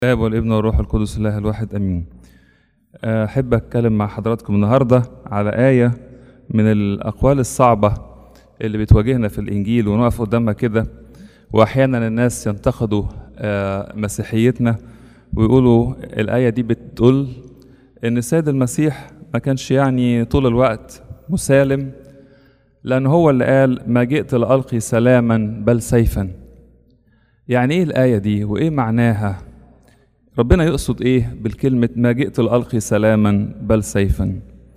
الاب والابن والروح القدس الله الواحد امين احب اتكلم مع حضراتكم النهارده على ايه من الاقوال الصعبه اللي بتواجهنا في الانجيل ونقف قدامها كده واحيانا الناس ينتقدوا آه، مسيحيتنا ويقولوا الايه دي بتقول ان السيد المسيح ما كانش يعني طول الوقت مسالم لان هو اللي قال ما جئت لالقي سلاما بل سيفا يعني ايه الايه دي وايه معناها ربنا يقصد ايه بالكلمة ما جئت لألقي سلاما بل سيفا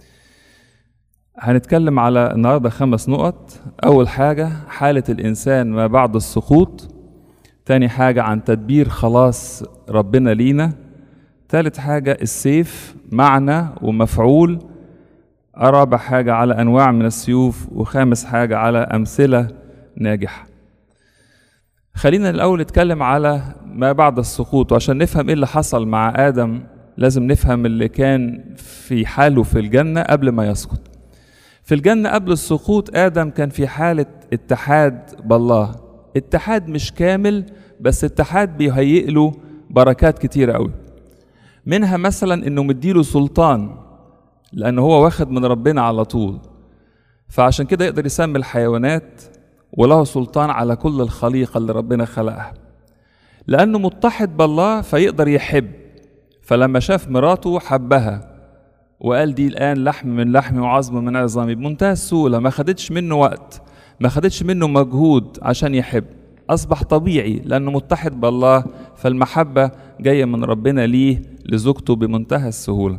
هنتكلم على النهاردة خمس نقط أول حاجة حالة الإنسان ما بعد السقوط تاني حاجة عن تدبير خلاص ربنا لينا تالت حاجة السيف معنى ومفعول رابع حاجة على أنواع من السيوف وخامس حاجة على أمثلة ناجحة خلينا الأول نتكلم على ما بعد السقوط وعشان نفهم ايه اللي حصل مع آدم لازم نفهم اللي كان في حاله في الجنة قبل ما يسقط في الجنة قبل السقوط آدم كان في حالة اتحاد بالله اتحاد مش كامل بس اتحاد بيهيئ له بركات كتيرة قوي منها مثلا انه مديله سلطان لأنه هو واخد من ربنا على طول فعشان كده يقدر يسمي الحيوانات وله سلطان على كل الخليقة اللي ربنا خلقها لأنه متحد بالله فيقدر يحب فلما شاف مراته حبها وقال دي الآن لحم من لحمي وعظم من عظامي بمنتهى السهولة ما خدتش منه وقت ما خدتش منه مجهود عشان يحب أصبح طبيعي لأنه متحد بالله فالمحبة جاية من ربنا ليه لزوجته بمنتهى السهولة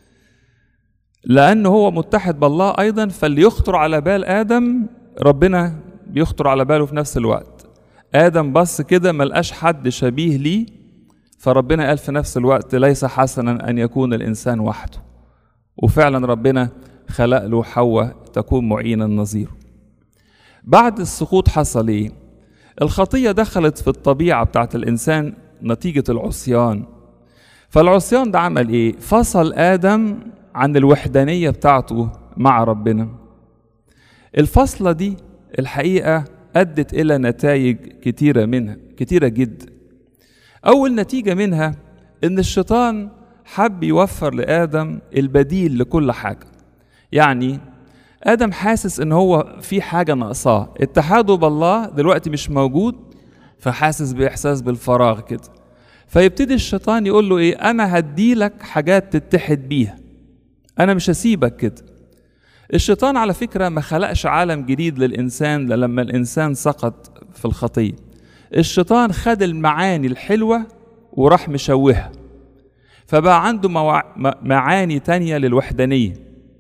لأنه هو متحد بالله أيضا فاللي يخطر على بال آدم ربنا بيخطر على باله في نفس الوقت آدم بص كده ملقاش حد شبيه ليه فربنا قال في نفس الوقت ليس حسنا أن يكون الإنسان وحده وفعلا ربنا خلق له حواء تكون معينا نظيره بعد السقوط حصل ايه الخطية دخلت في الطبيعة بتاعت الإنسان نتيجة العصيان فالعصيان ده عمل ايه فصل آدم عن الوحدانية بتاعته مع ربنا الفصلة دي الحقيقة أدت إلى نتائج كتيرة منها كتيرة جدا أول نتيجة منها إن الشيطان حب يوفر لآدم البديل لكل حاجة يعني آدم حاسس إن هو في حاجة ناقصاه اتحاده بالله دلوقتي مش موجود فحاسس بإحساس بالفراغ كده فيبتدي الشيطان يقول له إيه أنا هديلك حاجات تتحد بيها أنا مش هسيبك كده الشيطان على فكرة ما خلقش عالم جديد للإنسان لما الإنسان سقط في الخطية الشيطان خد المعاني الحلوة وراح مشوهها فبقى عنده موا... معاني تانية للوحدانية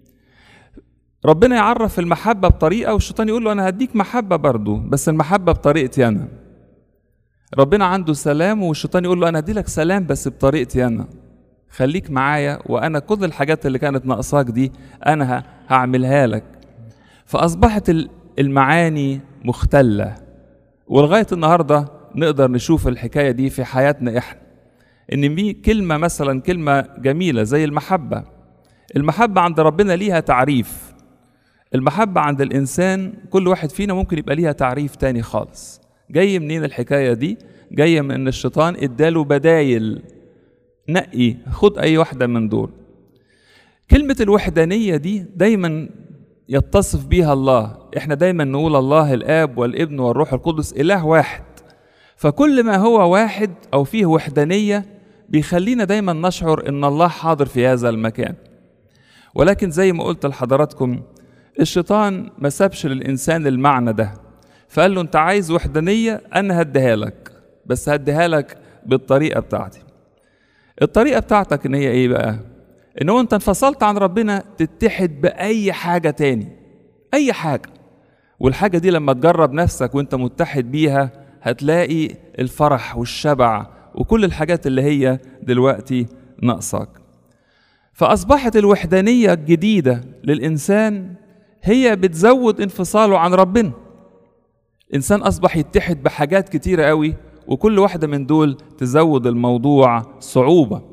ربنا يعرف المحبة بطريقة والشيطان يقول له أنا هديك محبة برضو بس المحبة بطريقتي أنا ربنا عنده سلام والشيطان يقول له أنا هديلك سلام بس بطريقتي أنا خليك معايا وانا كل الحاجات اللي كانت ناقصاك دي انا هعملها لك فاصبحت المعاني مختله ولغايه النهارده نقدر نشوف الحكايه دي في حياتنا احنا ان في كلمه مثلا كلمه جميله زي المحبه المحبه عند ربنا ليها تعريف المحبه عند الانسان كل واحد فينا ممكن يبقى ليها تعريف تاني خالص جاي منين الحكايه دي جايه من ان الشيطان اداله بدايل نقي خد اي واحده من دول كلمه الوحدانيه دي دايما يتصف بيها الله احنا دايما نقول الله الاب والابن والروح القدس اله واحد فكل ما هو واحد او فيه وحدانيه بيخلينا دايما نشعر ان الله حاضر في هذا المكان ولكن زي ما قلت لحضراتكم الشيطان ما سابش للانسان المعنى ده فقال له انت عايز وحدانيه انا هديها لك بس هديها لك بالطريقه بتاعتي الطريقة بتاعتك ان هي ايه بقى ان هو انت انفصلت عن ربنا تتحد باي حاجة تاني اي حاجة والحاجة دي لما تجرب نفسك وانت متحد بيها هتلاقي الفرح والشبع وكل الحاجات اللي هي دلوقتي ناقصاك فاصبحت الوحدانية الجديدة للانسان هي بتزود انفصاله عن ربنا الانسان اصبح يتحد بحاجات كتيرة قوي وكل واحدة من دول تزود الموضوع صعوبة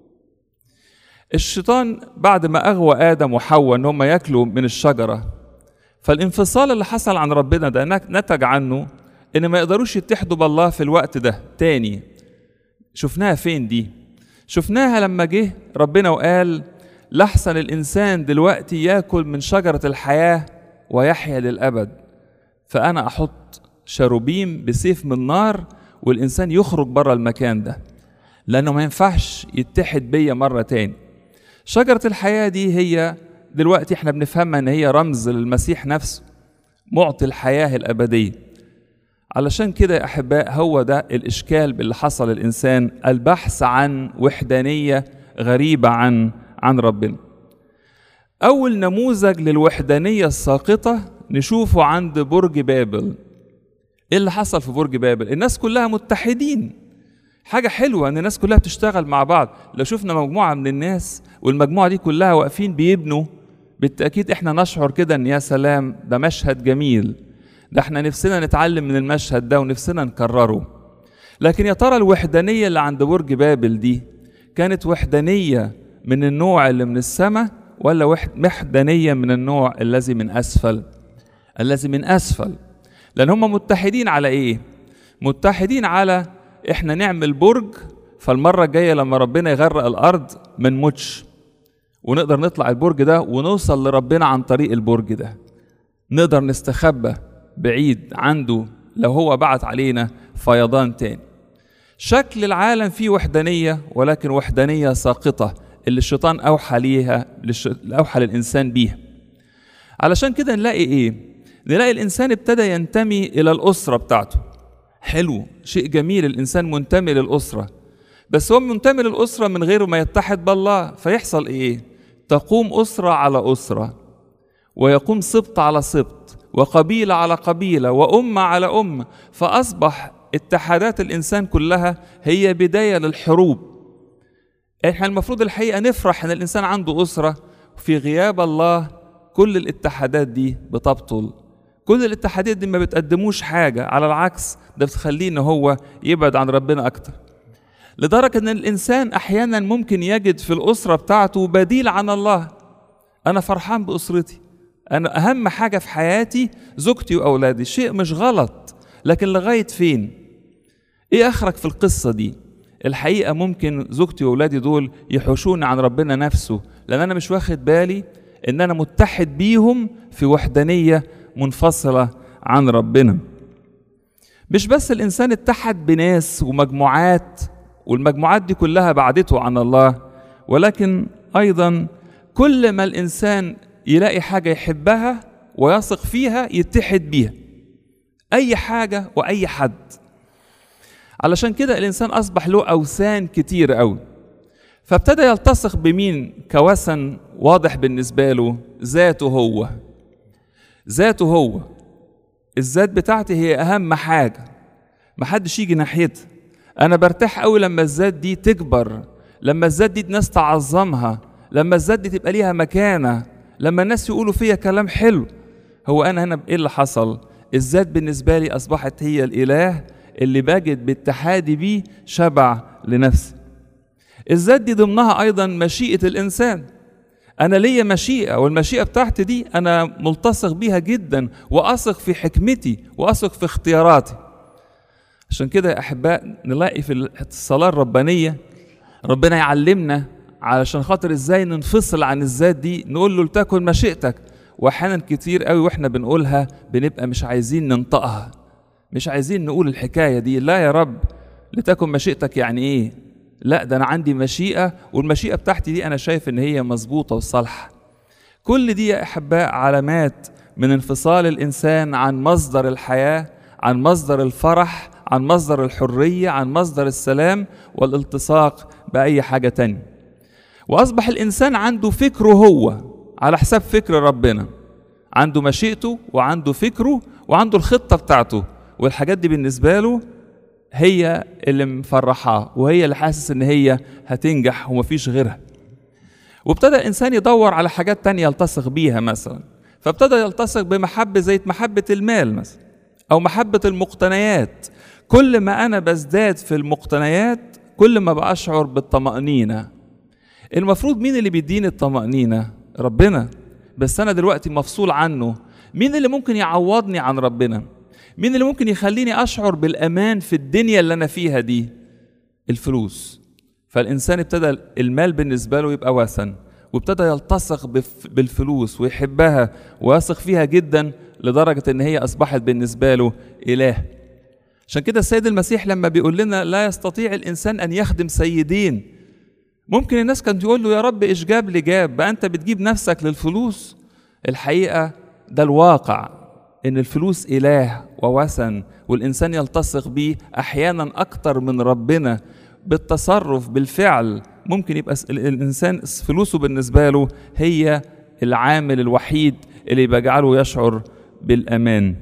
الشيطان بعد ما أغوى آدم وحواء إن هم ياكلوا من الشجرة فالانفصال اللي حصل عن ربنا ده نتج عنه إن ما يقدروش يتحدوا بالله في الوقت ده تاني شفناها فين دي شفناها لما جه ربنا وقال لحسن الإنسان دلوقتي ياكل من شجرة الحياة ويحيا للأبد فأنا أحط شروبيم بسيف من نار والإنسان يخرج بره المكان ده لأنه ما ينفعش يتحد بيا مرة تاني شجرة الحياة دي هي دلوقتي احنا بنفهمها ان هي رمز للمسيح نفسه معطي الحياة الأبدية علشان كده يا أحباء هو ده الإشكال باللي حصل الإنسان البحث عن وحدانية غريبة عن عن ربنا أول نموذج للوحدانية الساقطة نشوفه عند برج بابل إيه اللي حصل في برج بابل الناس كلها متحدين حاجة حلوة إن الناس كلها بتشتغل مع بعض لو شفنا مجموعة من الناس والمجموعة دي كلها واقفين بيبنوا بالتأكيد إحنا نشعر كده إن يا سلام ده مشهد جميل ده إحنا نفسنا نتعلم من المشهد ده ونفسنا نكرره لكن يا ترى الوحدانية اللي عند برج بابل دي كانت وحدانية من النوع اللي من السماء ولا وحدانية من النوع الذي من أسفل الذي من أسفل لأن هم متحدين على إيه متحدين على إحنا نعمل برج فالمرة الجاية لما ربنا يغرق الأرض ما نموتش ونقدر نطلع البرج ده ونوصل لربنا عن طريق البرج ده نقدر نستخبى بعيد عنده لو هو بعت علينا فيضان تاني شكل العالم فيه وحدانية ولكن وحدانية ساقطة اللي الشيطان أوحى ليها أوحى للإنسان بيها علشان كده نلاقي إيه؟ نلاقي الإنسان ابتدى ينتمي إلى الأسرة بتاعته حلو شيء جميل الإنسان منتمي للأسرة بس هو منتمي للأسرة من غير ما يتحد بالله فيحصل إيه؟ تقوم أسرة على أسرة ويقوم سبط على سبط وقبيلة على قبيلة وأمة على أمة فأصبح اتحادات الإنسان كلها هي بداية للحروب احنا المفروض الحقيقة نفرح إن الإنسان عنده أسرة في غياب الله كل الاتحادات دي بتبطل كل الاتحادات دي ما بتقدموش حاجة على العكس ده بتخليه إن هو يبعد عن ربنا أكتر لدرجة إن الإنسان أحيانا ممكن يجد في الأسرة بتاعته بديل عن الله أنا فرحان بأسرتي أنا أهم حاجة في حياتي زوجتي وأولادي شيء مش غلط لكن لغاية فين إيه آخرك في القصة دي الحقيقة ممكن زوجتي وأولادي دول يحوشوني عن ربنا نفسه لأن أنا مش واخد بالي إن أنا متحد بيهم في وحدانية منفصلة عن ربنا مش بس الإنسان اتحد بناس ومجموعات والمجموعات دي كلها بعدته عن الله ولكن أيضا كل ما الإنسان يلاقي حاجة يحبها ويثق فيها يتحد بيها أي حاجة وأي حد علشان كده الإنسان أصبح له أوثان كتير أوي فابتدى يلتصق بمين كوثن واضح بالنسبة له ذاته هو ذاته هو الذات بتاعتي هي أهم حاجة محدش يجي ناحيتها أنا برتاح أوي لما الذات دي تكبر لما الذات دي الناس تعظمها لما الذات دي تبقى ليها مكانة لما الناس يقولوا فيا كلام حلو هو أنا هنا إيه اللي حصل الذات بالنسبة لي أصبحت هي الإله اللي بجد باتحادي بيه شبع لنفسي الذات دي ضمنها أيضا مشيئة الإنسان أنا ليا مشيئة والمشيئة بتاعتي دي أنا ملتصق بيها جدا وأثق في حكمتي وأثق في اختياراتي عشان كده يا أحباء نلاقي في الصلاة الربانية ربنا يعلمنا علشان خاطر ازاي ننفصل عن الذات دي نقول له لتكن مشيئتك واحيانا كتير قوي واحنا بنقولها بنبقى مش عايزين ننطقها مش عايزين نقول الحكايه دي لا يا رب لتكن مشيئتك يعني ايه لا ده انا عندي مشيئه والمشيئه بتاعتي دي انا شايف ان هي مظبوطه وصالحه كل دي يا احباء علامات من انفصال الانسان عن مصدر الحياه عن مصدر الفرح عن مصدر الحريه عن مصدر السلام والالتصاق باي حاجه تانيه واصبح الانسان عنده فكره هو على حساب فكر ربنا عنده مشيئته وعنده فكره وعنده الخطه بتاعته والحاجات دي بالنسبه له هي اللي مفرحاه وهي اللي حاسس ان هي هتنجح ومفيش غيرها وابتدى الانسان يدور على حاجات تانية يلتصق بيها مثلا فابتدى يلتصق بمحبة زي محبة المال مثلا أو محبة المقتنيات كل ما أنا بزداد في المقتنيات كل ما بأشعر بالطمأنينة المفروض مين اللي بيديني الطمأنينة ربنا بس أنا دلوقتي مفصول عنه مين اللي ممكن يعوضني عن ربنا مين اللي ممكن يخليني أشعر بالأمان في الدنيا اللي أنا فيها دي الفلوس فالإنسان ابتدى المال بالنسبة له يبقى وثن وابتدى يلتصق بف- بالفلوس ويحبها ويثق فيها جدا لدرجة إن هي أصبحت بالنسبة له إله عشان كده السيد المسيح لما بيقول لنا لا يستطيع الإنسان أن يخدم سيدين ممكن الناس كانت تقول له يا رب إيش جاب لي جاب بقى أنت بتجيب نفسك للفلوس الحقيقة ده الواقع إن الفلوس إله ووثن والإنسان يلتصق بيه أحيانا أكتر من ربنا بالتصرف بالفعل ممكن يبقى س- ال- الإنسان فلوسه بالنسبة له هي العامل الوحيد اللي بيجعله يشعر بالأمان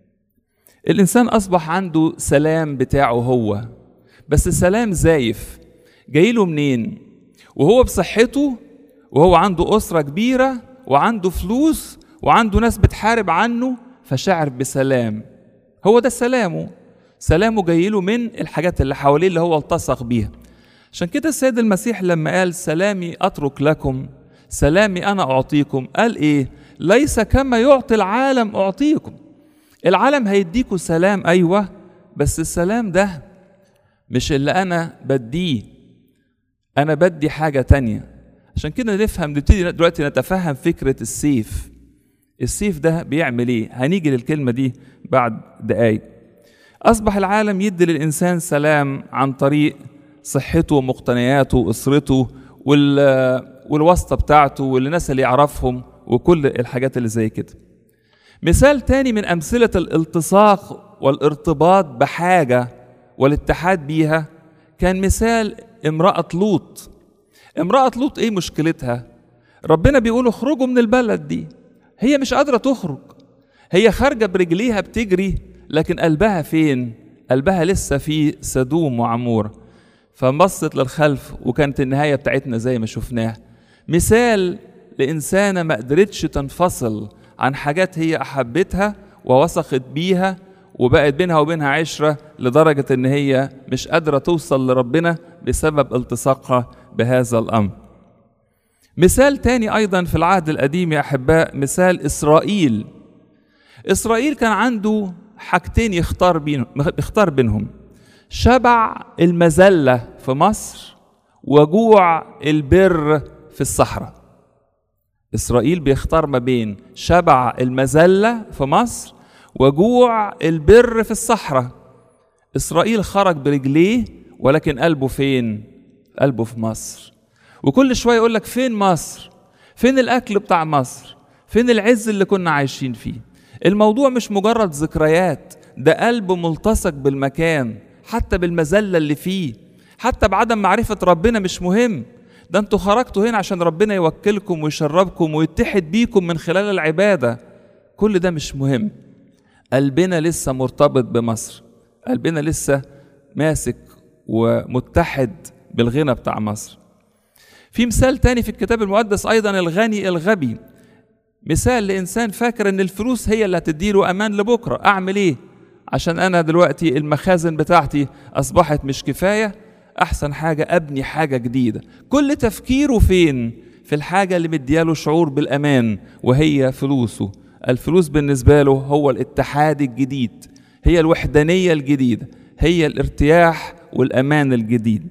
الإنسان أصبح عنده سلام بتاعه هو بس سلام زايف جايله منين وهو بصحته وهو عنده أسرة كبيرة وعنده فلوس وعنده ناس بتحارب عنه فشعر بسلام هو ده سلامه سلامه جايله من الحاجات اللي حواليه اللي هو التصق بيها عشان كده السيد المسيح لما قال سلامي أترك لكم سلامي أنا أعطيكم قال إيه ليس كما يعطي العالم أعطيكم العالم هيديكوا سلام أيوة بس السلام ده مش اللي أنا بديه أنا بدي حاجة تانية عشان كده نفهم نبتدي دلوقتي نتفهم فكرة السيف السيف ده بيعمل ايه هنيجي للكلمة دي بعد دقايق أصبح العالم يدي للإنسان سلام عن طريق صحته ومقتنياته وأسرته وال والواسطة بتاعته والناس اللي يعرفهم وكل الحاجات اللي زي كده مثال تاني من أمثلة الالتصاق والارتباط بحاجة والاتحاد بيها كان مثال امرأة لوط امرأة لوط ايه مشكلتها ربنا بيقول اخرجوا من البلد دي هي مش قادرة تخرج هي خارجة برجليها بتجري لكن قلبها فين قلبها لسه في سدوم وعمورة فبصت للخلف وكانت النهاية بتاعتنا زي ما شفناها مثال لإنسانة ما قدرتش تنفصل عن حاجات هي أحبتها ووثقت بيها وبقت بينها وبينها عشرة لدرجة إن هي مش قادرة توصل لربنا بسبب التصاقها بهذا الأمر مثال تاني أيضا في العهد القديم يا أحباء مثال إسرائيل إسرائيل كان عنده حاجتين يختار بينهم يختار بينهم شبع المذلة في مصر وجوع البر في الصحراء إسرائيل بيختار ما بين شبع المذلة في مصر وجوع البر في الصحراء إسرائيل خرج برجليه ولكن قلبه فين؟ قلبه في مصر وكل شوية يقول لك فين مصر؟ فين الأكل بتاع مصر؟ فين العز اللي كنا عايشين فيه؟ الموضوع مش مجرد ذكريات ده قلب ملتصق بالمكان حتى بالمذلة اللي فيه حتى بعدم معرفة ربنا مش مهم ده انتوا خرجتوا هنا عشان ربنا يوكلكم ويشربكم ويتحد بيكم من خلال العبادة كل ده مش مهم قلبنا لسه مرتبط بمصر قلبنا لسه ماسك ومتحد بالغنى بتاع مصر في مثال تاني في الكتاب المقدس أيضا الغني الغبي مثال لإنسان فاكر إن الفلوس هي اللي هتديله أمان لبكرة أعمل إيه عشان أنا دلوقتي المخازن بتاعتي أصبحت مش كفاية أحسن حاجة أبني حاجة جديدة كل تفكيره فين في الحاجة اللي مدياله شعور بالأمان وهي فلوسه الفلوس بالنسبة له هو الاتحاد الجديد هي الوحدانية الجديدة هي الارتياح والأمان الجديد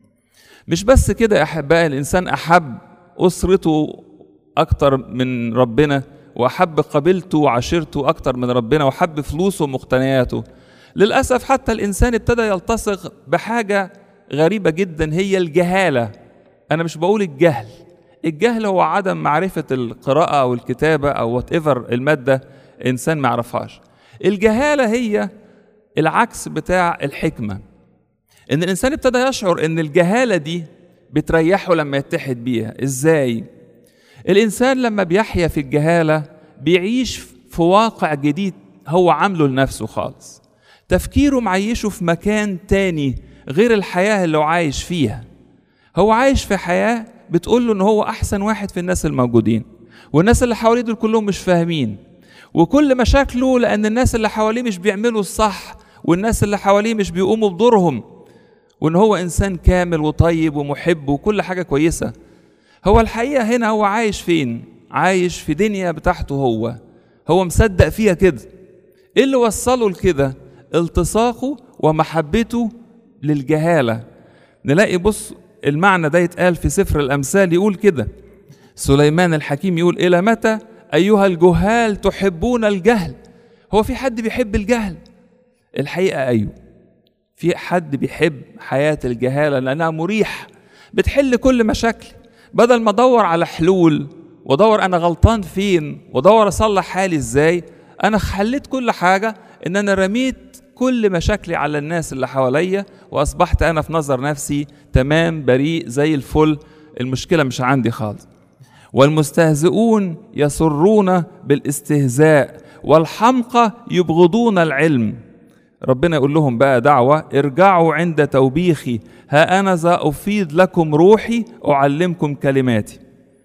مش بس كده يا أحبائي الإنسان أحب أسرته أكتر من ربنا وأحب قبيلته وعشيرته أكتر من ربنا وأحب فلوسه ومقتنياته للأسف حتى الإنسان ابتدى يلتصق بحاجة غريبة جدا هي الجهالة أنا مش بقول الجهل الجهل هو عدم معرفة القراءة أو الكتابة أو وات ايفر المادة إنسان ما يعرفهاش الجهالة هي العكس بتاع الحكمة إن الإنسان ابتدى يشعر إن الجهالة دي بتريحه لما يتحد بيها إزاي؟ الإنسان لما بيحيا في الجهالة بيعيش في واقع جديد هو عامله لنفسه خالص تفكيره معيشه في مكان تاني غير الحياة اللي هو عايش فيها هو عايش في حياة بتقول له ان هو احسن واحد في الناس الموجودين والناس اللي حواليه دول كلهم مش فاهمين وكل مشاكله لان الناس اللي حواليه مش بيعملوا الصح والناس اللي حواليه مش بيقوموا بدورهم وان هو انسان كامل وطيب ومحب وكل حاجه كويسه هو الحقيقه هنا هو عايش فين عايش في دنيا بتاعته هو هو مصدق فيها كده ايه اللي وصله لكده التصاقه ومحبته للجهاله نلاقي بص المعنى ده يتقال في سفر الأمثال يقول كده سليمان الحكيم يقول إلى متى أيها الجهال تحبون الجهل هو في حد بيحب الجهل الحقيقة أيوه في حد بيحب حياة الجهالة لأنها مريحة بتحل كل مشاكل بدل ما أدور على حلول وأدور أنا غلطان فين وأدور أصلح حالي إزاي أنا حليت كل حاجة إن أنا رميت كل مشاكلي على الناس اللي حواليا وأصبحت أنا في نظر نفسي تمام بريء زي الفل المشكلة مش عندي خالص والمستهزئون يسرون بالاستهزاء والحمقى يبغضون العلم ربنا يقول لهم بقى دعوة ارجعوا عند توبيخي ها أنا ذا أفيض لكم روحي أعلمكم كلماتي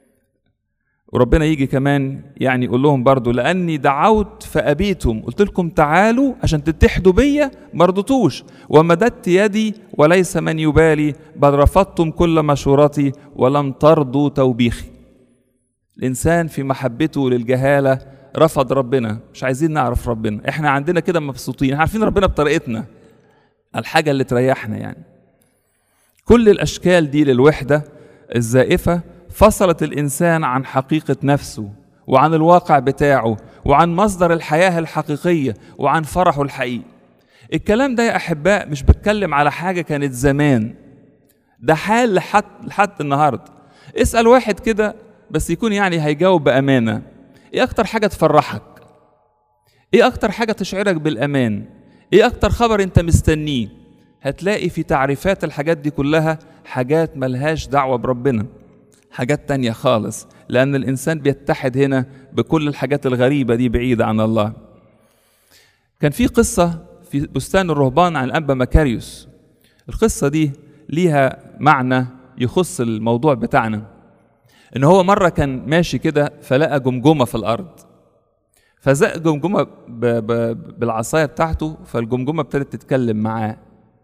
وربنا يجي كمان يعني يقول لهم برضو لأني دعوت فأبيتم قلت لكم تعالوا عشان تتحدوا بيا ما رضيتوش ومددت يدي وليس من يبالي بل رفضتم كل مشورتي ولم ترضوا توبيخي الإنسان في محبته للجهالة رفض ربنا مش عايزين نعرف ربنا احنا عندنا كده مبسوطين عارفين ربنا بطريقتنا الحاجة اللي تريحنا يعني كل الأشكال دي للوحدة الزائفة فصلت الإنسان عن حقيقة نفسه وعن الواقع بتاعه وعن مصدر الحياة الحقيقية وعن فرحه الحقيقي الكلام ده يا أحباء مش بتكلم على حاجة كانت زمان ده حال لحد لحد النهارده اسأل واحد كده بس يكون يعني هيجاوب بأمانة ايه اكتر حاجه تفرحك ايه اكتر حاجه تشعرك بالامان ايه اكتر خبر انت مستنيه هتلاقي في تعريفات الحاجات دي كلها حاجات ملهاش دعوه بربنا حاجات تانية خالص لأن الإنسان بيتحد هنا بكل الحاجات الغريبة دي بعيدة عن الله كان في قصة في بستان الرهبان عن الأنبا مكاريوس القصة دي ليها معنى يخص الموضوع بتاعنا ان هو مره كان ماشي كده فلقى جمجمه في الارض فزق جمجمه ب... ب... بالعصايه بتاعته فالجمجمه ابتدت تتكلم معاه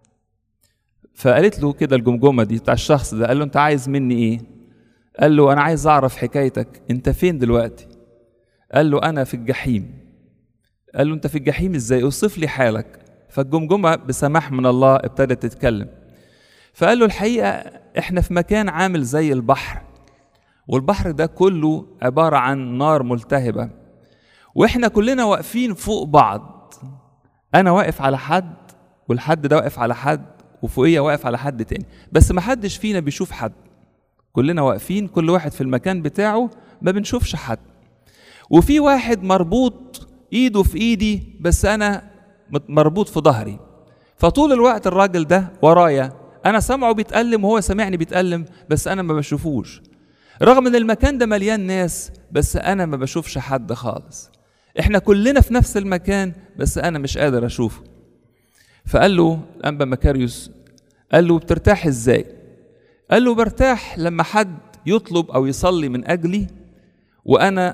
فقالت له كده الجمجمه دي بتاع الشخص ده قال له انت عايز مني ايه قال له انا عايز اعرف حكايتك انت فين دلوقتي قال له انا في الجحيم قال له انت في الجحيم ازاي اوصف لي حالك فالجمجمه بسماح من الله ابتدت تتكلم فقال له الحقيقه احنا في مكان عامل زي البحر والبحر ده كله عبارة عن نار ملتهبة واحنا كلنا واقفين فوق بعض انا واقف على حد والحد ده واقف على حد وفوقيه واقف على حد تاني بس ما حدش فينا بيشوف حد كلنا واقفين كل واحد في المكان بتاعه ما بنشوفش حد وفي واحد مربوط ايده في ايدي بس انا مربوط في ظهري فطول الوقت الراجل ده ورايا انا سامعه بيتألم وهو سامعني بيتألم بس انا ما بشوفوش رغم ان المكان ده مليان ناس بس انا ما بشوفش حد خالص احنا كلنا في نفس المكان بس انا مش قادر اشوفه فقال له الانبا مكاريوس قال له بترتاح ازاي قال له برتاح لما حد يطلب او يصلي من اجلي وانا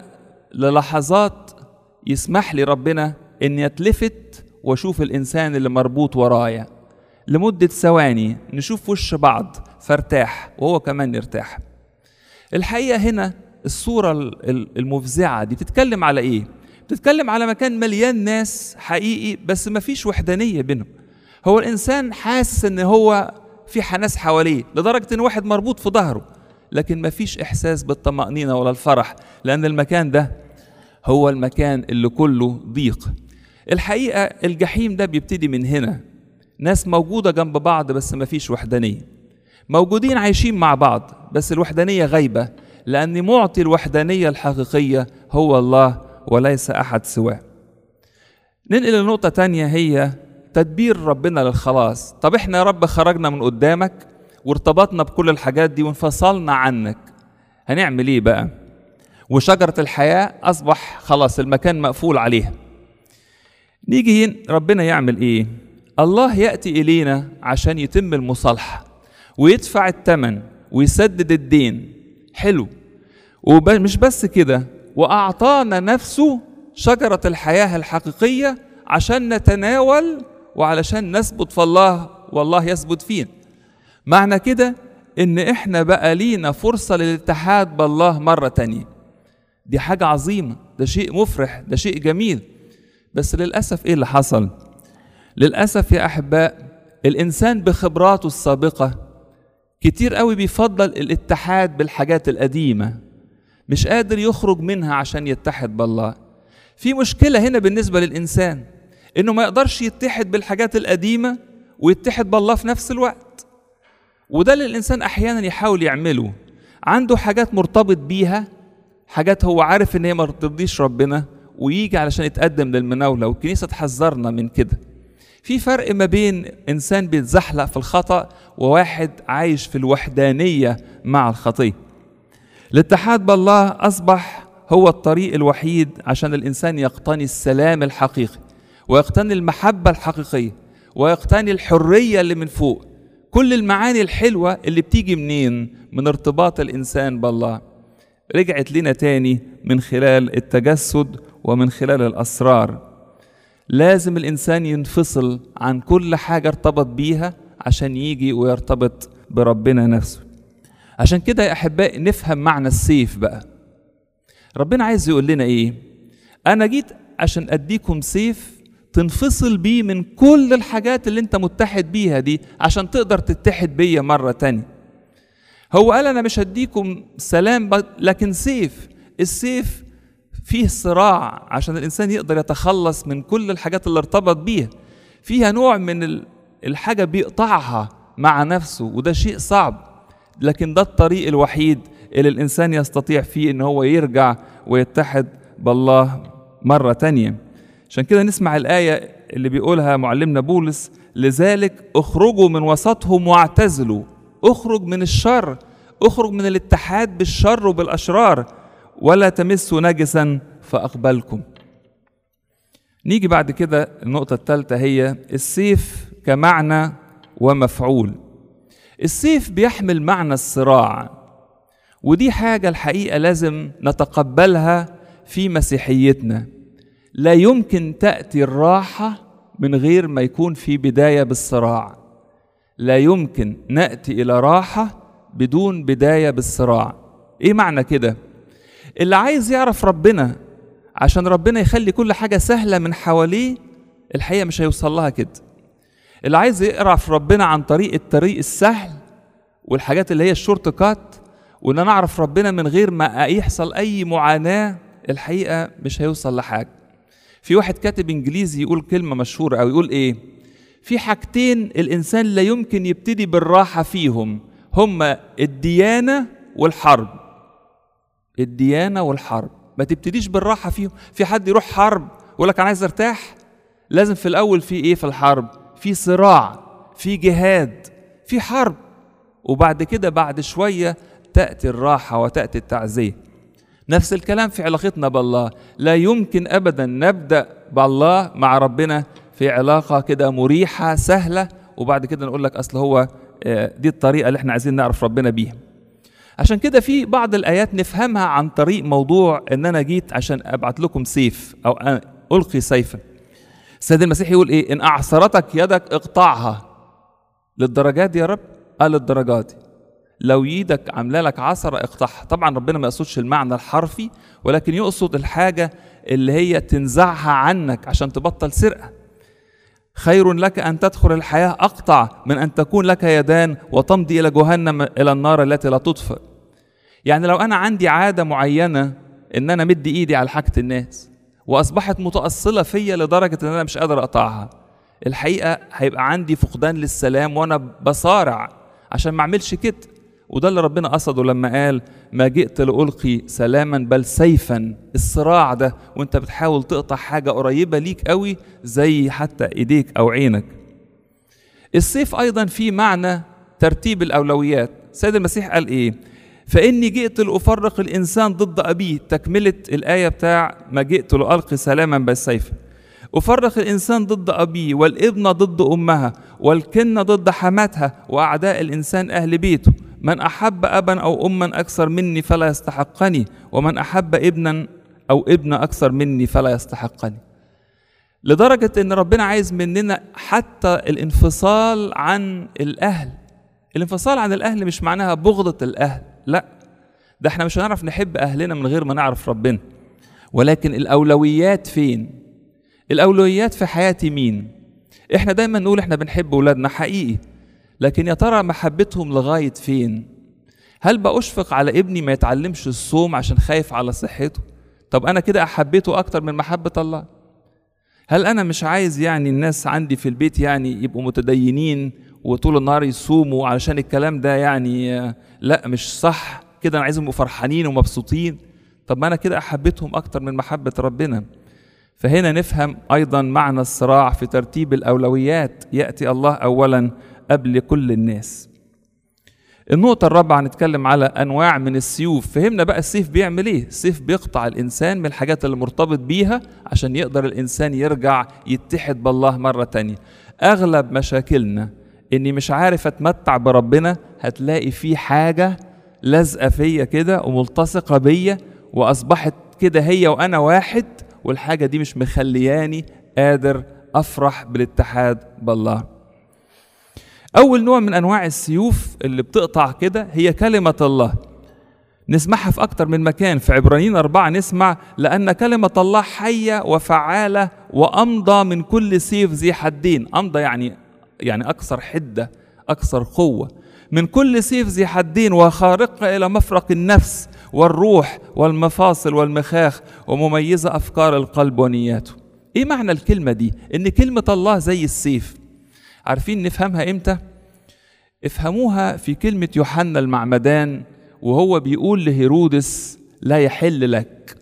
للحظات يسمح لي ربنا اني اتلفت واشوف الانسان اللي مربوط ورايا لمده ثواني نشوف وش بعض فارتاح وهو كمان يرتاح الحقيقه هنا الصوره المفزعه دي بتتكلم على ايه بتتكلم على مكان مليان ناس حقيقي بس ما فيش وحدانيه بينهم هو الانسان حاسس ان هو في ناس حواليه لدرجه ان واحد مربوط في ظهره لكن ما فيش احساس بالطمانينه ولا الفرح لان المكان ده هو المكان اللي كله ضيق الحقيقه الجحيم ده بيبتدي من هنا ناس موجوده جنب بعض بس ما فيش وحدانيه موجودين عايشين مع بعض بس الوحدانية غايبة لأن معطي الوحدانية الحقيقية هو الله وليس أحد سواه ننقل لنقطة تانية هي تدبير ربنا للخلاص طب احنا يا رب خرجنا من قدامك وارتبطنا بكل الحاجات دي وانفصلنا عنك هنعمل ايه بقى وشجرة الحياة أصبح خلاص المكان مقفول عليها نيجي ربنا يعمل ايه الله يأتي إلينا عشان يتم المصالحة ويدفع الثمن ويسدد الدين حلو ومش بس كده واعطانا نفسه شجره الحياه الحقيقيه عشان نتناول وعلشان نثبت في الله والله يثبت فينا معنى كده ان احنا بقى لينا فرصه للاتحاد بالله مره تانية دي حاجه عظيمه ده شيء مفرح ده شيء جميل بس للاسف ايه اللي حصل للاسف يا احباء الانسان بخبراته السابقه كتير قوي بيفضل الاتحاد بالحاجات القديمة مش قادر يخرج منها عشان يتحد بالله في مشكلة هنا بالنسبة للإنسان إنه ما يقدرش يتحد بالحاجات القديمة ويتحد بالله في نفس الوقت وده اللي الإنسان أحيانا يحاول يعمله عنده حاجات مرتبط بيها حاجات هو عارف إن هي ما ترضيش ربنا ويجي علشان يتقدم للمناولة والكنيسة تحذرنا من كده في فرق ما بين إنسان بيتزحلق في الخطأ وواحد عايش في الوحدانية مع الخطية الاتحاد بالله أصبح هو الطريق الوحيد عشان الإنسان يقتني السلام الحقيقي ويقتني المحبة الحقيقية ويقتني الحرية اللي من فوق كل المعاني الحلوة اللي بتيجي منين من ارتباط الإنسان بالله رجعت لنا تاني من خلال التجسد ومن خلال الأسرار لازم الإنسان ينفصل عن كل حاجة ارتبط بيها عشان يجي ويرتبط بربنا نفسه عشان كده يا أحبائي نفهم معنى السيف بقى ربنا عايز يقول لنا إيه أنا جيت عشان أديكم سيف تنفصل بيه من كل الحاجات اللي انت متحد بيها دي عشان تقدر تتحد بيا مرة تانية هو قال أنا مش هديكم سلام لكن سيف السيف فيه صراع عشان الإنسان يقدر يتخلص من كل الحاجات اللي ارتبط بيها فيها نوع من الحاجة بيقطعها مع نفسه وده شيء صعب لكن ده الطريق الوحيد اللي الإنسان يستطيع فيه إن هو يرجع ويتحد بالله مرة تانية عشان كده نسمع الآية اللي بيقولها معلمنا بولس لذلك اخرجوا من وسطهم واعتزلوا اخرج من الشر اخرج من الاتحاد بالشر وبالأشرار ولا تمسوا نجسا فأقبلكم نيجي بعد كده النقطة الثالثة هي السيف كمعنى ومفعول السيف بيحمل معنى الصراع ودي حاجة الحقيقة لازم نتقبلها في مسيحيتنا لا يمكن تأتي الراحة من غير ما يكون في بداية بالصراع لا يمكن نأتي إلى راحة بدون بداية بالصراع إيه معنى كده؟ اللي عايز يعرف ربنا عشان ربنا يخلي كل حاجة سهلة من حواليه الحقيقة مش هيوصل لها كده اللي عايز يعرف ربنا عن طريق الطريق السهل والحاجات اللي هي الشورت كات وان انا اعرف ربنا من غير ما يحصل اي معاناة الحقيقة مش هيوصل لحاجة في واحد كاتب انجليزي يقول كلمة مشهورة او يقول ايه في حاجتين الانسان لا يمكن يبتدي بالراحة فيهم هما الديانة والحرب الديانة والحرب ما تبتديش بالراحة فيهم في حد يروح حرب يقول لك انا عايز ارتاح لازم في الاول في ايه في الحرب في صراع في جهاد في حرب وبعد كده بعد شوية تأتي الراحة وتأتي التعزية نفس الكلام في علاقتنا بالله لا يمكن أبدا نبدأ بالله مع ربنا في علاقة كده مريحة سهلة وبعد كده نقول لك أصل هو دي الطريقة اللي احنا عايزين نعرف ربنا بيها عشان كده في بعض الآيات نفهمها عن طريق موضوع إن أنا جيت عشان أبعت لكم سيف أو ألقي سيفا السيد المسيح يقول إيه إن أعصرتك يدك اقطعها للدرجات دي يا رب قال للدرجات دي لو ايدك عامله لك عصره اقطعها طبعا ربنا ما يقصدش المعنى الحرفي ولكن يقصد الحاجه اللي هي تنزعها عنك عشان تبطل سرقه خير لك ان تدخل الحياه اقطع من ان تكون لك يدان وتمضي الى جهنم الى النار التي لا تطفئ يعني لو انا عندي عاده معينه ان انا مدي ايدي على حاجه الناس واصبحت متاصله فيا لدرجه ان انا مش قادر اقطعها الحقيقه هيبقى عندي فقدان للسلام وانا بصارع عشان ما اعملش كده وده اللي ربنا قصده لما قال ما جئت لألقي سلاما بل سيفا الصراع ده وانت بتحاول تقطع حاجة قريبة ليك قوي زي حتى ايديك او عينك السيف ايضا فيه معنى ترتيب الاولويات سيد المسيح قال ايه فاني جئت لافرق الانسان ضد ابيه تكمله الايه بتاع ما جئت لالقي سلاما بالسيف أفرق الإنسان ضد أبيه والابن ضد أمها والكنة ضد حماتها وأعداء الإنسان أهل بيته من أحب أبا أو أما أكثر مني فلا يستحقني ومن أحب ابنا أو ابن أكثر مني فلا يستحقني لدرجة إن ربنا عايز مننا حتى الانفصال عن الأهل الانفصال عن الأهل مش معناها بغضة الأهل لا ده احنا مش هنعرف نحب أهلنا من غير ما نعرف ربنا ولكن الأولويات فين الأولويات في حياتي مين احنا دايما نقول احنا بنحب أولادنا حقيقي لكن يا ترى محبتهم لغاية فين هل بأشفق على ابني ما يتعلمش الصوم عشان خايف على صحته طب أنا كده أحبيته أكتر من محبة الله هل أنا مش عايز يعني الناس عندي في البيت يعني يبقوا متدينين وطول النهار يصوموا علشان الكلام ده يعني آه، لا مش صح كده أنا عايزهم يبقوا فرحانين ومبسوطين طب ما أنا كده أحبتهم أكتر من محبة ربنا فهنا نفهم أيضا معنى الصراع في ترتيب الأولويات يأتي الله أولا قبل كل الناس النقطة الرابعة هنتكلم على أنواع من السيوف فهمنا بقى السيف بيعمل إيه السيف بيقطع الإنسان من الحاجات اللي مرتبط بيها عشان يقدر الإنسان يرجع يتحد بالله مرة تانية أغلب مشاكلنا إني مش عارف أتمتع بربنا هتلاقي في حاجة لازقة فيا كده وملتصقة بيا وأصبحت كده هي وأنا واحد والحاجة دي مش مخلياني قادر أفرح بالاتحاد بالله أول نوع من أنواع السيوف اللي بتقطع كده هي كلمة الله نسمعها في أكتر من مكان في عبرانيين أربعة نسمع لأن كلمة الله حية وفعالة وأمضى من كل سيف ذي حدين أمضى يعني يعني أكثر حدة أكثر قوة من كل سيف ذي حدين وخارقة إلى مفرق النفس والروح والمفاصل والمخاخ ومميزة أفكار القلب ونياته إيه معنى الكلمة دي؟ إن كلمة الله زي السيف عارفين نفهمها إمتى؟ افهموها في كلمة يوحنا المعمدان وهو بيقول لهيرودس لا يحل لك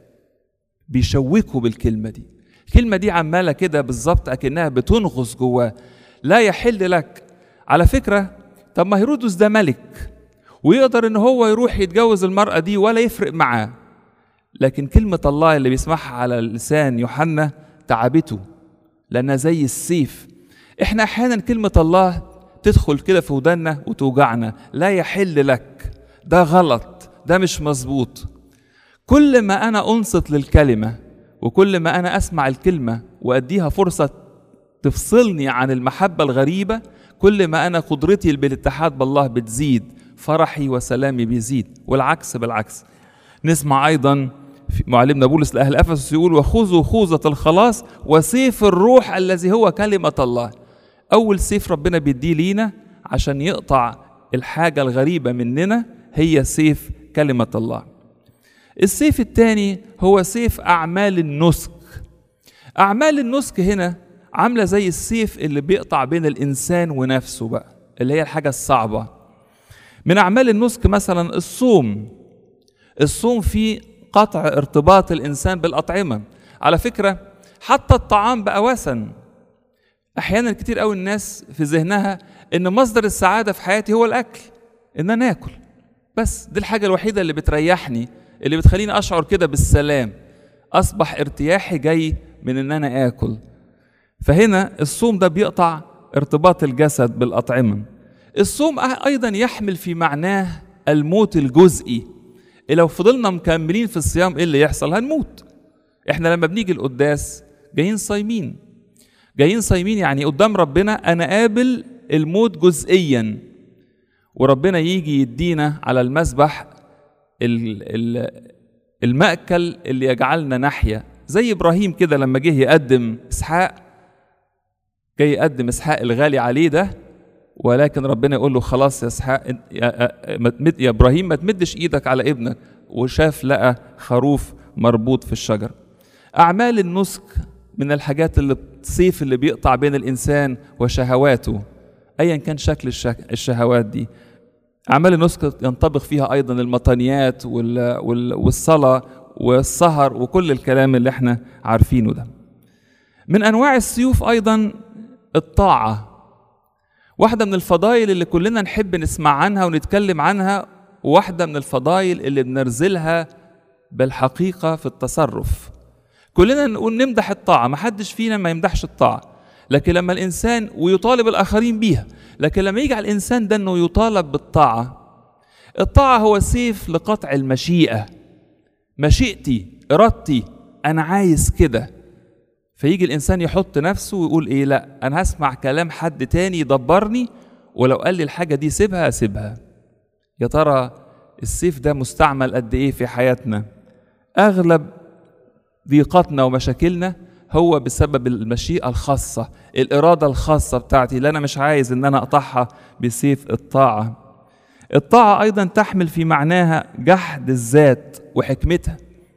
بيشوكه بالكلمة دي الكلمة دي عمالة كده بالظبط أكنها بتنغص جواه لا يحل لك على فكرة طب ما هيرودس ده ملك ويقدر ان هو يروح يتجوز المرأة دي ولا يفرق معاه لكن كلمة الله اللي بيسمعها على لسان يوحنا تعبته لأنها زي السيف احنا احيانا كلمة الله تدخل كده في ودنا وتوجعنا لا يحل لك ده غلط ده مش مظبوط كل ما انا انصت للكلمة وكل ما انا اسمع الكلمة واديها فرصة تفصلني عن المحبة الغريبة كل ما انا قدرتي بالاتحاد بالله بتزيد فرحي وسلامي بيزيد والعكس بالعكس نسمع ايضا في معلمنا بولس لاهل افسس يقول وخذوا خوذه الخلاص وسيف الروح الذي هو كلمه الله اول سيف ربنا بيديه لينا عشان يقطع الحاجه الغريبه مننا هي سيف كلمه الله السيف الثاني هو سيف اعمال النسك اعمال النسك هنا عامله زي السيف اللي بيقطع بين الانسان ونفسه بقى اللي هي الحاجه الصعبه من اعمال النسك مثلا الصوم الصوم فيه قطع ارتباط الانسان بالاطعمه على فكره حتى الطعام بقى وثن احيانا كتير قوي الناس في ذهنها ان مصدر السعاده في حياتي هو الاكل ان انا اكل بس دي الحاجه الوحيده اللي بتريحني اللي بتخليني اشعر كده بالسلام اصبح ارتياحي جاي من ان انا اكل فهنا الصوم ده بيقطع ارتباط الجسد بالاطعمه الصوم ايضا يحمل في معناه الموت الجزئي لو فضلنا مكملين في الصيام ايه اللي يحصل هنموت احنا لما بنيجي القداس جايين صايمين جايين صايمين يعني قدام ربنا انا قابل الموت جزئيا وربنا يجي يدينا على المسبح المأكل اللي يجعلنا نحيا زي ابراهيم كده لما جه يقدم اسحاق جاي يقدم اسحاق الغالي عليه ده ولكن ربنا يقول له خلاص يا اسحاق يا, يا ابراهيم ما تمدش ايدك على ابنك وشاف لقى خروف مربوط في الشجر اعمال النسك من الحاجات اللي السيف اللي بيقطع بين الانسان وشهواته ايا كان شكل الشهوات دي اعمال النسك ينطبق فيها ايضا المطانيات والصلاه والسهر وكل الكلام اللي احنا عارفينه ده من انواع السيوف ايضا الطاعه واحدة من الفضائل اللي كلنا نحب نسمع عنها ونتكلم عنها وواحدة من الفضائل اللي بنرزلها بالحقيقة في التصرف كلنا نقول نمدح الطاعة ما حدش فينا ما يمدحش الطاعة لكن لما الإنسان ويطالب الآخرين بيها لكن لما يجي على الإنسان ده أنه يطالب بالطاعة الطاعة هو سيف لقطع المشيئة مشيئتي إرادتي أنا عايز كده فيجي الانسان يحط نفسه ويقول ايه لا انا هسمع كلام حد تاني يدبرني ولو قال لي الحاجه دي سيبها اسيبها يا ترى السيف ده مستعمل قد ايه في حياتنا اغلب ضيقاتنا ومشاكلنا هو بسبب المشيئة الخاصة الإرادة الخاصة بتاعتي اللي أنا مش عايز إن أنا أقطعها بسيف الطاعة الطاعة أيضا تحمل في معناها جحد الذات وحكمتها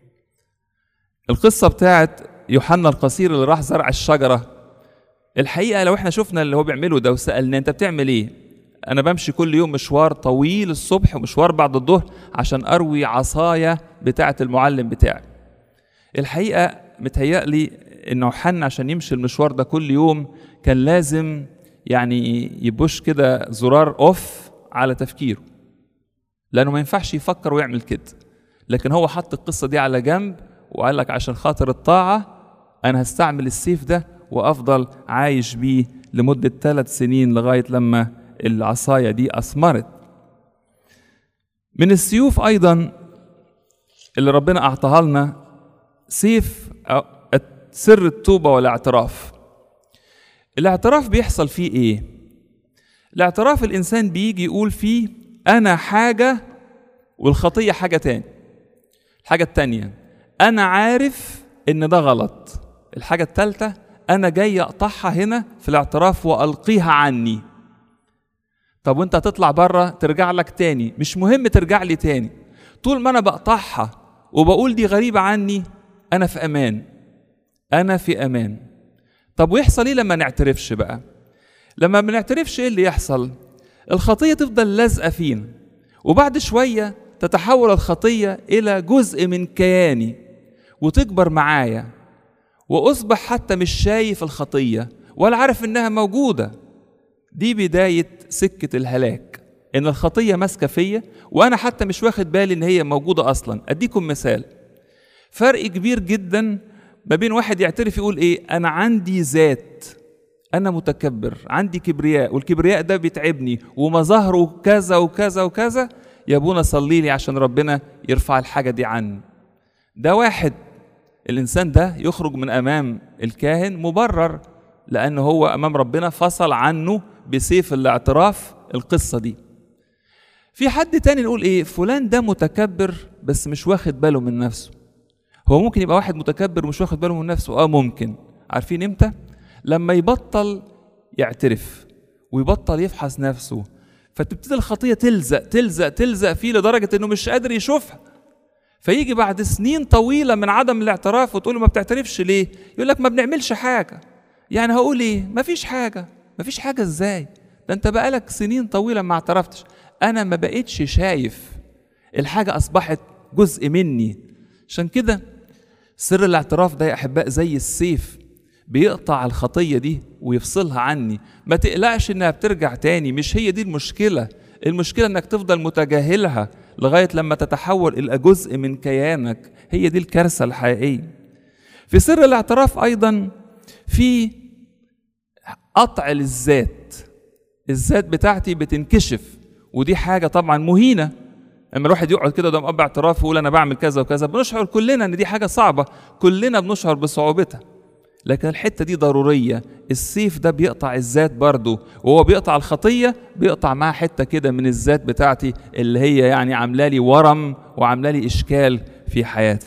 القصة بتاعت يوحنا القصير اللي راح زرع الشجرة الحقيقة لو احنا شفنا اللي هو بيعمله ده وسألنا انت بتعمل ايه انا بمشي كل يوم مشوار طويل الصبح ومشوار بعد الظهر عشان اروي عصاية بتاعة المعلم بتاعي الحقيقة متهيألي ان يوحنا عشان يمشي المشوار ده كل يوم كان لازم يعني يبوش كده زرار اوف على تفكيره لانه ما ينفعش يفكر ويعمل كده لكن هو حط القصة دي على جنب وقال لك عشان خاطر الطاعة أنا هستعمل السيف ده وأفضل عايش بيه لمدة ثلاث سنين لغاية لما العصاية دي أثمرت من السيوف أيضا اللي ربنا أعطاها لنا سيف سر التوبة والاعتراف الاعتراف بيحصل فيه إيه؟ الاعتراف الإنسان بيجي يقول فيه أنا حاجة والخطية حاجة تاني الحاجة التانية أنا عارف إن ده غلط الحاجة التالتة أنا جاي أقطعها هنا في الاعتراف وألقيها عني طب وأنت هتطلع بره ترجع لك تاني مش مهم ترجع لي تاني طول ما أنا بقطعها وبقول دي غريبة عني أنا في أمان أنا في أمان طب ويحصل إيه لما نعترفش بقى لما ما بنعترفش إيه اللي يحصل الخطية تفضل لازقة فينا وبعد شوية تتحول الخطية إلى جزء من كياني وتكبر معايا وأصبح حتى مش شايف الخطية ولا عارف إنها موجودة دي بداية سكة الهلاك إن الخطية ماسكة فيا وأنا حتى مش واخد بالي إن هي موجودة أصلا أديكم مثال فرق كبير جدا ما بين واحد يعترف يقول إيه أنا عندي ذات أنا متكبر عندي كبرياء والكبرياء ده بيتعبني ومظاهره كذا وكذا وكذا يا ابونا صلي لي عشان ربنا يرفع الحاجة دي عني ده واحد الإنسان ده يخرج من أمام الكاهن مبرر لأن هو أمام ربنا فصل عنه بسيف الاعتراف القصة دي في حد تاني نقول إيه فلان ده متكبر بس مش واخد باله من نفسه هو ممكن يبقى واحد متكبر ومش واخد باله من نفسه اه ممكن عارفين امتى لما يبطل يعترف ويبطل يفحص نفسه فتبتدي الخطية تلزق تلزق تلزق فيه لدرجة انه مش قادر يشوفها فيجي بعد سنين طويلة من عدم الاعتراف وتقول له ما بتعترفش ليه يقول لك ما بنعملش حاجة يعني هقول ايه ما فيش حاجة ما فيش حاجة ازاي ده انت بقالك سنين طويلة ما اعترفتش انا ما بقيتش شايف الحاجة اصبحت جزء مني عشان كده سر الاعتراف ده يا احباء زي السيف بيقطع الخطية دي ويفصلها عني ما تقلقش انها بترجع تاني مش هي دي المشكلة المشكلة انك تفضل متجاهلها لغاية لما تتحول إلى جزء من كيانك هي دي الكارثة الحقيقية في سر الاعتراف أيضا في قطع للذات الذات بتاعتي بتنكشف ودي حاجة طبعا مهينة لما الواحد يقعد كده قدام اب اعتراف ويقول انا بعمل كذا وكذا بنشعر كلنا ان دي حاجه صعبه كلنا بنشعر بصعوبتها لكن الحته دي ضروريه السيف ده بيقطع الذات برضه وهو بيقطع الخطيه بيقطع معاه حته كده من الذات بتاعتي اللي هي يعني عامله لي ورم وعامله لي اشكال في حياتي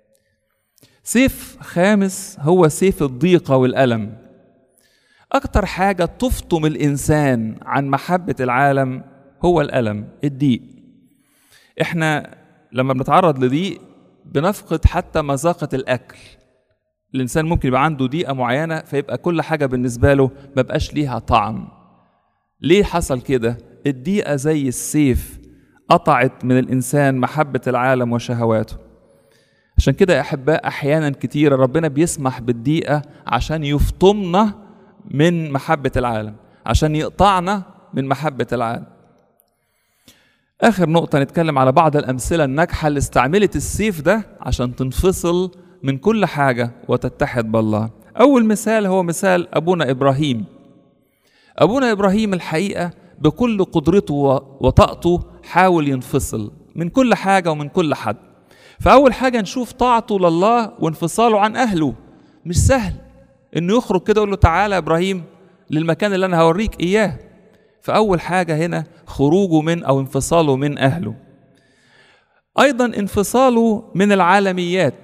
سيف خامس هو سيف الضيقه والالم اكتر حاجه تفطم الانسان عن محبه العالم هو الالم الضيق احنا لما بنتعرض لضيق بنفقد حتى مذاقه الاكل الانسان ممكن يبقى عنده ضيقه معينه فيبقى كل حاجه بالنسبه له ما بقاش ليها طعم ليه حصل كده الضيقه زي السيف قطعت من الانسان محبه العالم وشهواته عشان كده يا احباء احيانا كتيره ربنا بيسمح بالضيقه عشان يفطمنا من محبه العالم عشان يقطعنا من محبه العالم اخر نقطه نتكلم على بعض الامثله الناجحه اللي استعملت السيف ده عشان تنفصل من كل حاجة وتتحد بالله أول مثال هو مثال أبونا إبراهيم أبونا إبراهيم الحقيقة بكل قدرته وطاقته حاول ينفصل من كل حاجة ومن كل حد فأول حاجة نشوف طاعته لله وانفصاله عن أهله مش سهل إنه يخرج كده يقول له تعالى يا إبراهيم للمكان اللي أنا هوريك إياه فأول حاجة هنا خروجه من أو انفصاله من أهله أيضا انفصاله من العالميات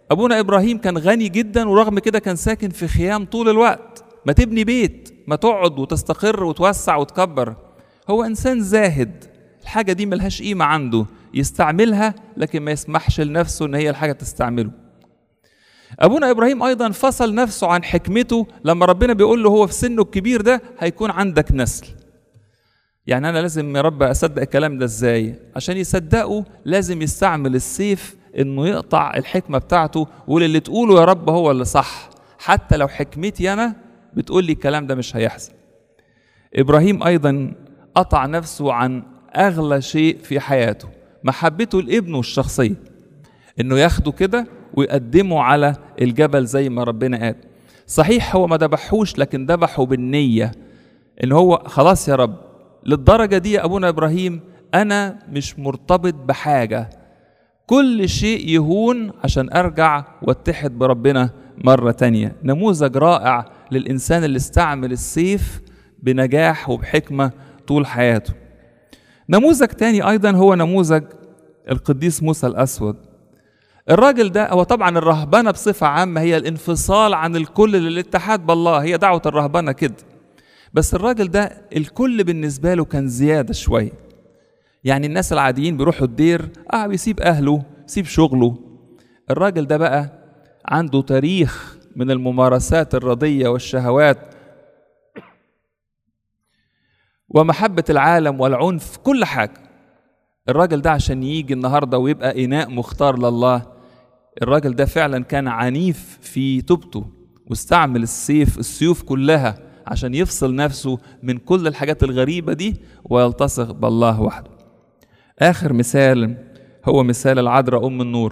ابونا ابراهيم كان غني جدا ورغم كده كان ساكن في خيام طول الوقت ما تبني بيت ما تقعد وتستقر وتوسع وتكبر هو انسان زاهد الحاجه دي ملهاش قيمه عنده يستعملها لكن ما يسمحش لنفسه ان هي الحاجه تستعمله ابونا ابراهيم ايضا فصل نفسه عن حكمته لما ربنا بيقول له هو في سنه الكبير ده هيكون عندك نسل يعني انا لازم يا رب اصدق الكلام ده ازاي عشان يصدقه لازم يستعمل السيف انه يقطع الحكمه بتاعته ويقول اللي تقوله يا رب هو اللي صح حتى لو حكمتي انا بتقول لي الكلام ده مش هيحصل ابراهيم ايضا قطع نفسه عن اغلى شيء في حياته محبته لابنه الشخصيه انه ياخده كده ويقدمه على الجبل زي ما ربنا قال صحيح هو ما ذبحوش لكن ذبحه بالنيه ان هو خلاص يا رب للدرجه دي يا ابونا ابراهيم انا مش مرتبط بحاجه كل شيء يهون عشان ارجع واتحد بربنا مره تانية نموذج رائع للانسان اللي استعمل السيف بنجاح وبحكمه طول حياته نموذج تاني ايضا هو نموذج القديس موسى الاسود الراجل ده هو طبعا الرهبنه بصفه عامه هي الانفصال عن الكل للاتحاد بالله هي دعوه الرهبنه كده بس الراجل ده الكل بالنسبه له كان زياده شويه يعني الناس العاديين بيروحوا الدير اه بيسيب اهله بيسيب شغله الراجل ده بقى عنده تاريخ من الممارسات الرضيه والشهوات ومحبه العالم والعنف كل حاجه الراجل ده عشان يجي النهارده ويبقى اناء مختار لله الراجل ده فعلا كان عنيف في توبته واستعمل السيف السيوف كلها عشان يفصل نفسه من كل الحاجات الغريبه دي ويلتصق بالله وحده اخر مثال هو مثال العذراء ام النور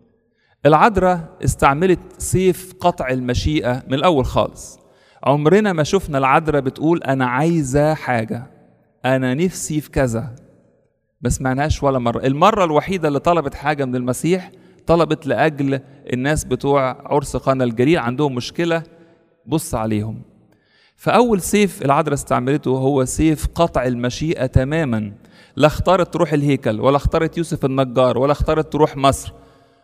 العذراء استعملت سيف قطع المشيئه من الاول خالص عمرنا ما شفنا العذراء بتقول انا عايزه حاجه انا نفسي في كذا ما سمعناش ولا مرة المرة الوحيدة اللي طلبت حاجة من المسيح طلبت لأجل الناس بتوع عرس قانا الجليل عندهم مشكلة بص عليهم فأول سيف العذراء استعملته هو سيف قطع المشيئة تماما لا اختارت تروح الهيكل ولا اختارت يوسف النجار ولا اختارت تروح مصر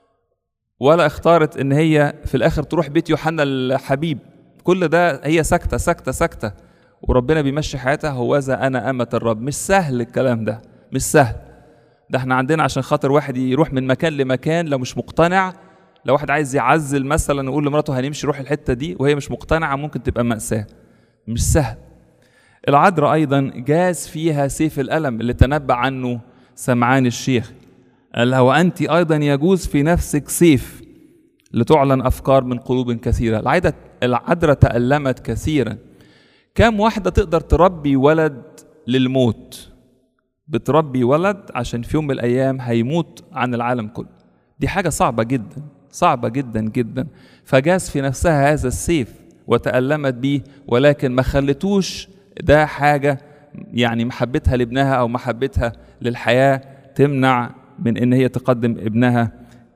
ولا اختارت ان هي في الاخر تروح بيت يوحنا الحبيب كل ده هي ساكتة ساكتة ساكتة وربنا بيمشي حياتها هوذا انا امة الرب مش سهل الكلام ده مش سهل ده احنا عندنا عشان خاطر واحد يروح من مكان لمكان لو مش مقتنع لو واحد عايز يعزل مثلا يقول لمراته هنمشي روح الحته دي وهي مش مقتنعه ممكن تبقى ماساه مش سهل العذراء ايضا جاز فيها سيف الالم اللي تنبأ عنه سمعان الشيخ قال لها وانت ايضا يجوز في نفسك سيف لتعلن افكار من قلوب كثيره العذراء العذراء تألمت كثيرا كم واحده تقدر تربي ولد للموت بتربي ولد عشان في يوم من الايام هيموت عن العالم كله دي حاجه صعبه جدا صعبه جدا جدا فجاز في نفسها هذا السيف وتألمت بيه ولكن ما خلتوش ده حاجه يعني محبتها لابنها او محبتها للحياه تمنع من ان هي تقدم ابنها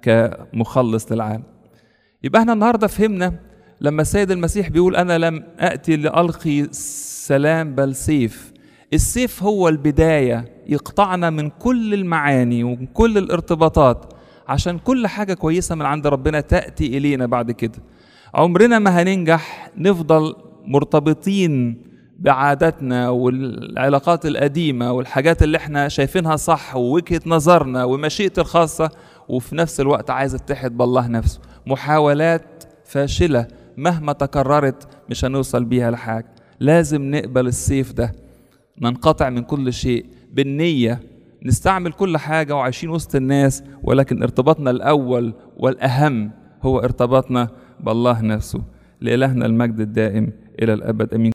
كمخلص للعالم يبقى احنا النهارده فهمنا لما السيد المسيح بيقول انا لم اتي لالقي سلام بل سيف السيف هو البدايه يقطعنا من كل المعاني ومن كل الارتباطات عشان كل حاجه كويسه من عند ربنا تاتي الينا بعد كده عمرنا ما هننجح نفضل مرتبطين بعاداتنا والعلاقات القديمه والحاجات اللي احنا شايفينها صح ووجهه نظرنا ومشيئتي الخاصه وفي نفس الوقت عايز اتحد بالله نفسه محاولات فاشله مهما تكررت مش هنوصل بيها لحاجه لازم نقبل السيف ده ننقطع من كل شيء بالنية نستعمل كل حاجة وعايشين وسط الناس ولكن ارتباطنا الأول والأهم هو ارتباطنا بالله نفسه لإلهنا المجد الدائم إلى الأبد أمين